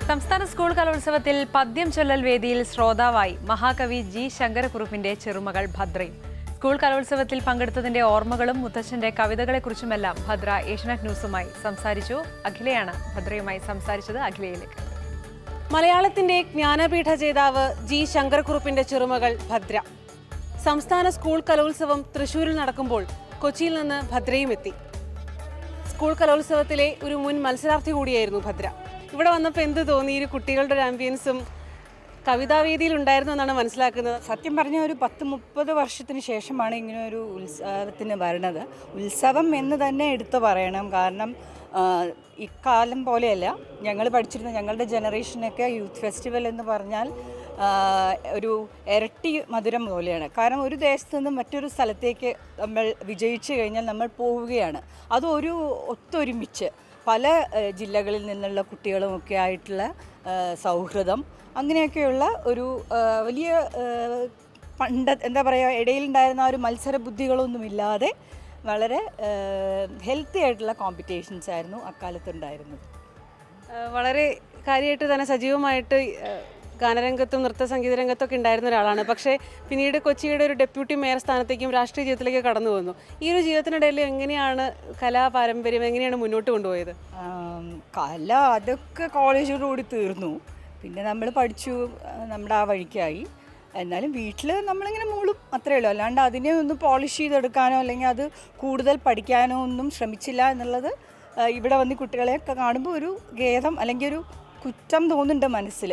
സംസ്ഥാന സ്കൂൾ കലോത്സവത്തിൽ പദ്യം ചൊല്ലൽ വേദിയിൽ ശ്രോതാവായി മഹാകവി ജി ശങ്കരക്കുറുപ്പിന്റെ ചെറുമകൾ ഭദ്രയും സ്കൂൾ കലോത്സവത്തിൽ പങ്കെടുത്തതിന്റെ ഓർമ്മകളും മുത്തച്ഛന്റെ കവിതകളെക്കുറിച്ചുമെല്ലാം ഭദ്ര ഏഷ്യനെറ്റ് ന്യൂസുമായി സംസാരിച്ചു അഖിലയാണ് ഭദ്രയുമായി സംസാരിച്ചത് അഖിലയിലേക്ക് മലയാളത്തിന്റെ ജ്ഞാനപീഠ ജേതാവ് ജി ശങ്കരക്കുറുപ്പിന്റെ ചെറുമകൾ ഭദ്ര സംസ്ഥാന സ്കൂൾ കലോത്സവം തൃശൂരിൽ നടക്കുമ്പോൾ കൊച്ചിയിൽ നിന്ന് ഭദ്രയും എത്തി സ്കൂൾ കലോത്സവത്തിലെ ഒരു മുൻ മത്സരാർത്ഥി കൂടിയായിരുന്നു ഭദ്ര ഇവിടെ വന്നപ്പോൾ എന്ത് തോന്നി ഈ ഒരു കുട്ടികളുടെ ഒരു ആംബിയൻസും കവിതാവേദിയിൽ ഉണ്ടായിരുന്നു എന്നാണ് മനസ്സിലാക്കുന്നത് സത്യം പറഞ്ഞ ഒരു പത്ത് മുപ്പത് വർഷത്തിന് ശേഷമാണ് ഇങ്ങനെ ഒരു ഉത്സവത്തിന് വരണത് ഉത്സവം എന്ന് തന്നെ എടുത്തു പറയണം കാരണം ആ, ഇക്കാലം പോലെയല്ല ഞങ്ങൾ പഠിച്ചിരുന്ന ഞങ്ങളുടെ ജനറേഷനൊക്കെ യൂത്ത് ഫെസ്റ്റിവൽ എന്ന് പറഞ്ഞാൽ ആ, ഒരു ഇരട്ടി മധുരം പോലെയാണ് കാരണം ഒരു ദേശത്ത് നിന്ന് മറ്റൊരു സ്ഥലത്തേക്ക് നമ്മൾ വിജയിച്ചു കഴിഞ്ഞാൽ നമ്മൾ പോവുകയാണ് അത് ഒരു ഒത്തൊരുമിച്ച് പല ഏഹ്, ജില്ലകളിൽ നിന്നുള്ള കുട്ടികളുമൊക്കെ ആയിട്ടുള്ള ഏഹ്, സൗഹൃദം അങ്ങനെയൊക്കെയുള്ള ഒരു ഏഹ്, വലിയ ഏഹ്, പണ്ട് എന്താ പറയുക ഇടയിലുണ്ടായിരുന്ന ആ ഒരു മത്സര ബുദ്ധികളൊന്നുമില്ലാതെ വളരെ ഹെൽത്തി ആയിട്ടുള്ള കോമ്പറ്റീഷൻസ് ആയിരുന്നു അക്കാലത്തുണ്ടായിരുന്നത് ആ, വളരെ കാര്യമായിട്ട് തന്നെ സജീവമായിട്ട് ആ, ഗാനരംഗത്തും നൃത്ത സംഗീത രംഗത്തൊക്കെ ഉണ്ടായിരുന്ന ഒരാളാണ് പക്ഷേ പിന്നീട് കൊച്ചിയുടെ ഒരു ഡെപ്യൂട്ടി മേയർ സ്ഥാനത്തേക്കും രാഷ്ട്രീയ ജീവിതത്തിലേക്ക് കടന്നു വന്നു ഈ ഒരു ജീവിതത്തിനിടയിൽ എങ്ങനെയാണ് കലാപാരമ്പര്യം എങ്ങനെയാണ് മുന്നോട്ട് കൊണ്ടുപോയത് ആം, കല അതൊക്കെ കോളേജോടുകൂടി തീർന്നു പിന്നെ നമ്മൾ പഠിച്ചു ആ, നമ്മുടെ ആ വഴിക്കായി എന്നാലും വീട്ടിൽ നമ്മളിങ്ങനെ മൂളും അത്രയേ ഉള്ളൂ അല്ലാണ്ട് അതിനെ ഒന്ന് പോളിഷ് ചെയ്തെടുക്കാനോ അല്ലെങ്കിൽ അത് കൂടുതൽ പഠിക്കാനോ ഒന്നും ശ്രമിച്ചില്ല എന്നുള്ളത് ആ, ഇവിടെ വന്ന് കുട്ടികളെയൊക്കെ കാണുമ്പോൾ ഒരു ഖേദം അല്ലെങ്കിൽ ഒരു കുറ്റം തോന്നുന്നുണ്ട് മനസ്സിൽ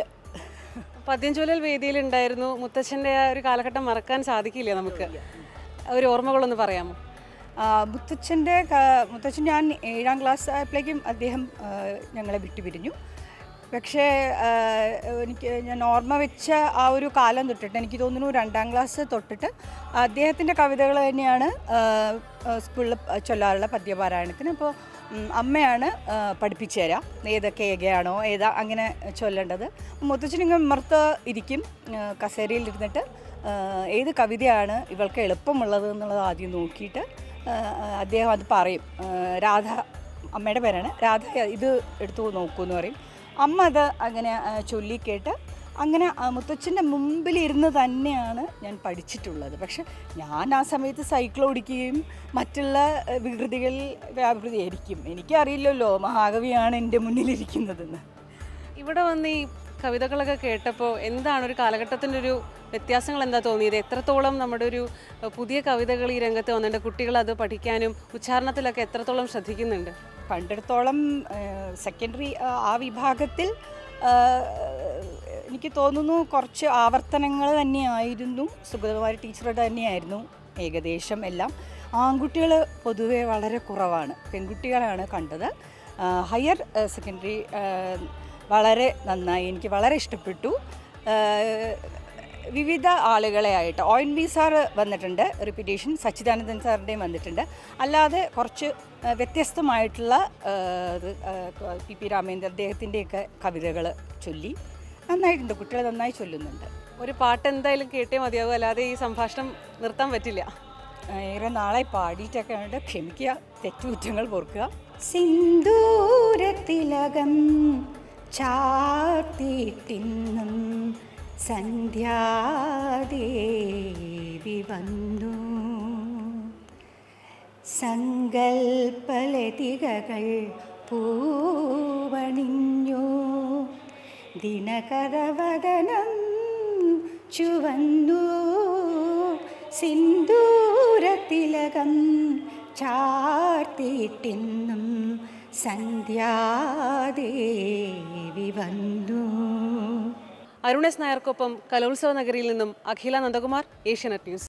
പദ്യം ചൊല്ലൽ വേദിയിൽ ഉണ്ടായിരുന്നു മുത്തച്ഛൻ്റെ ആ ഒരു കാലഘട്ടം മറക്കാൻ സാധിക്കില്ല നമുക്ക് ഒരു ഓർമ്മകളൊന്ന് പറയാമോ ആ, മുത്തച്ഛൻ്റെ ക- മുത്തച്ഛൻ ഞാൻ ഏഴാം ക്ലാസ് ആയപ്പോഴേക്കും അദ്ദേഹം ആ, ഞങ്ങളെ വിട്ടുപിരിഞ്ഞു പക്ഷേ ആ, എനിക്ക് ഞാൻ ഓർമ്മ വെച്ച ആ ഒരു കാലം തൊട്ടിട്ട് എനിക്ക് തോന്നുന്നു രണ്ടാം ക്ലാസ് തൊട്ടിട്ട് അദ്ദേഹത്തിൻ്റെ കവിതകൾ തന്നെയാണ് ആ, ആ, സ്കൂളിൽ ചൊല്ലാറുള്ള പദ്യപാരായണത്തിന് അപ്പോൾ ഉം, അമ്മയാണ് ആ, പഠിപ്പിച്ചു തരാം ഏതൊക്കെ ഏകയാണോ ഏതാ അങ്ങനെ ചൊല്ലേണ്ടത് മുത്തച്ഛനിങ്ങനെ മർത്ത് ഇരിക്കും ആ, കസേരയിൽ ഇരുന്നിട്ട് ആ, ഏത് കവിതയാണ് ഇവൾക്ക് എളുപ്പമുള്ളത് എന്നുള്ളത് ആദ്യം നോക്കിയിട്ട് ആ, അദ്ദേഹം അത് പറയും ആ, രാധ അമ്മയുടെ പേരാണ് രാധ ഇത് എടുത്തു നോക്കൂ എന്ന് പറയും അമ്മ അത് അങ്ങനെ ആ, ചൊല്ലിക്കേട്ട് അങ്ങനെ ആ മുത്തച്ഛൻ്റെ മുമ്പിലിരുന്ന് തന്നെയാണ് ഞാൻ പഠിച്ചിട്ടുള്ളത് പക്ഷെ ഞാൻ ആ സമയത്ത് സൈക്കിൾ ഓടിക്കുകയും മറ്റുള്ള ആ, വികൃതികളിൽ വ്യാപൃതിയായിരിക്കും എനിക്കറിയില്ലല്ലോ മഹാകവിയാണ് എൻ്റെ മുന്നിലിരിക്കുന്നതെന്ന് ഇവിടെ വന്ന് ഈ കവിതകളൊക്കെ കേട്ടപ്പോൾ എന്താണ് ഒരു കാലഘട്ടത്തിൻ്റെ ഒരു വ്യത്യാസങ്ങൾ എന്താ തോന്നിയത് എത്രത്തോളം നമ്മുടെ ഒരു അഹ്, പുതിയ കവിതകൾ ഈ രംഗത്ത് വന്നിട്ടുണ്ട് കുട്ടികൾ അത് പഠിക്കാനും ഉച്ചാരണത്തിലൊക്കെ എത്രത്തോളം ശ്രദ്ധിക്കുന്നുണ്ട് കണ്ടിടത്തോളം സെക്കൻഡറി ആ വിഭാഗത്തിൽ ആ, എനിക്ക് തോന്നുന്നു കുറച്ച് ആവർത്തനങ്ങൾ തന്നെയായിരുന്നു സുഗതകുമാരി ടീച്ചറുടെ തന്നെയായിരുന്നു ഏകദേശം എല്ലാം ആൺകുട്ടികൾ പൊതുവെ വളരെ കുറവാണ് പെൺകുട്ടികളാണ് കണ്ടത് ആ, ഹയർ ആ, സെക്കൻഡറി ആ, വളരെ നന്നായി എനിക്ക് വളരെ ഇഷ്ടപ്പെട്ടു ആ, വിവിധ ആളുകളെ ആയിട്ട് ഒ എൻ വി സാറ് വന്നിട്ടുണ്ട് റിപ്പീറ്റേഷൻ സച്ചിദാനന്ദൻ സാറിൻ്റെയും വന്നിട്ടുണ്ട് അല്ലാതെ കുറച്ച് ആ, വ്യത്യസ്തമായിട്ടുള്ള ആ, ഇത്, ആ, പി പി രാമേന്ദ്ര അദ്ദേഹത്തിൻ്റെയൊക്കെ കവിതകൾ ചൊല്ലി നന്നായിട്ടുണ്ട് കുട്ടികൾ നന്നായി ചൊല്ലുന്നുണ്ട് ഒരു പാട്ട് എന്തായാലും കേട്ടേ മതിയാവും അല്ലാതെ ഈ സംഭാഷണം നിർത്താൻ പറ്റില്ല ആ, ഏറെ നാളെ പാടിയിട്ടൊക്കെ ഉണ്ട് ക്ഷമിക്കുക തെറ്റുകുറ്റങ്ങൾ പൊറുക്കുക സിന്ദൂരത്തിലകം ചാർത്തിട്ടിന്നും സന്ധ്യാദേവി വന്നു സങ്കൽപ്പലതികകൾ പൂവണിഞ്ഞു ദിനകരവദനം ചുവന്നു സിന്ദൂരത്തിലകം ചാർത്തിട്ടിന്നും സന്ധ്യാദേവി വന്നു അരുണേഷ് നായർക്കൊപ്പം കലോത്സവ നഗരിയിൽ നിന്നും അഖില നന്ദകുമാർ ഏഷ്യാനെറ്റ് ന്യൂസ്